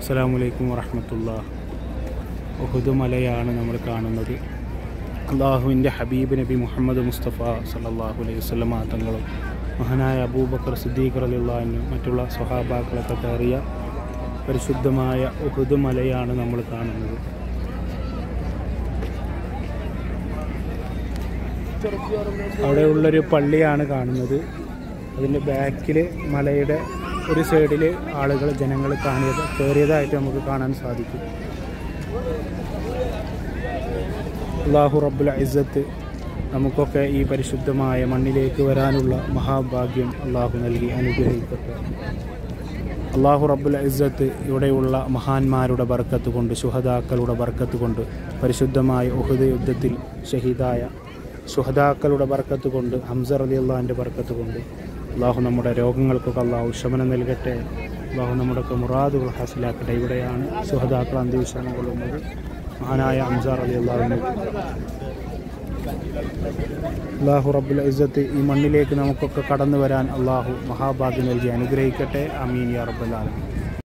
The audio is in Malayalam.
അസ്സാം വലൈക്കും വറഹമത്തുള്ള ഉഹുദ് മലയാണ് നമ്മൾ കാണുന്നത് അള്ളാഹുവിൻ്റെ ഹബീബ് നബി മുഹമ്മദ് മുസ്തഫ സല്ലാഹു അലൈഹി വസ്ലമ തങ്ങളും മഹാനായ അബൂബക്കർ സിദ്ദീഖ് അലിള്ളാഹിനും മറ്റുള്ള സ്വഹാബാക്കളൊക്കെ കയറിയ പരിശുദ്ധമായ ഉഹുദ് മലയാണ് നമ്മൾ കാണുന്നത് അവിടെയുള്ളൊരു പള്ളിയാണ് കാണുന്നത് അതിൻ്റെ ബാക്കിൽ മലയുടെ ഒരു സൈഡിൽ ആളുകൾ ജനങ്ങൾ കാണിയത് കയറിയതായിട്ട് നമുക്ക് കാണാൻ സാധിക്കും അള്ളാഹു റബ്ബുൽ ഇസ്സത്ത് നമുക്കൊക്കെ ഈ പരിശുദ്ധമായ മണ്ണിലേക്ക് വരാനുള്ള മഹാഭാഗ്യം അള്ളാഹു നൽകി അനുഗ്രഹിക്കട്ടെ അള്ളാഹു റബ്ബുൽ ഇസ്സത്ത് ഇവിടെയുള്ള മഹാന്മാരുടെ ബർക്കത്ത് കൊണ്ട് ശുഹദാക്കളുടെ ബർക്കത്ത് കൊണ്ട് പരിശുദ്ധമായ ഉഹുദ് യുദ്ധത്തിൽ ഷഹീദായ ശുഹദാക്കളുടെ ബർക്കത്ത് കൊണ്ട് ഹംസർ അലി അള്ളാഹിൻ്റെ ബർക്കത്ത് കൊണ്ട് അള്ളാഹു നമ്മുടെ രോഗങ്ങൾക്കൊക്കെ അള്ളാഹു ശമനം നൽകട്ടെ അള്ളാഹു നമ്മുടെയൊക്കെ മുറാദുകൾ ഹാസിലാക്കട്ടെ ഇവിടെയാണ് ശുഹദാക്കൾ അന്ത്യവിശ്രമം കൊള്ളുന്നത് മഹാനായ ഹംസാർ അലി അള്ളാഹുവിന് അള്ളാഹു റബ്ബുൽ ഇസ്സത്ത് ഈ മണ്ണിലേക്ക് നമുക്കൊക്കെ കടന്നു വരാൻ അള്ളാഹു മഹാഭാഗ്യം നൽകി അനുഗ്രഹിക്കട്ടെ അമീൻ യാ റബ്ബൽ ആലമീൻ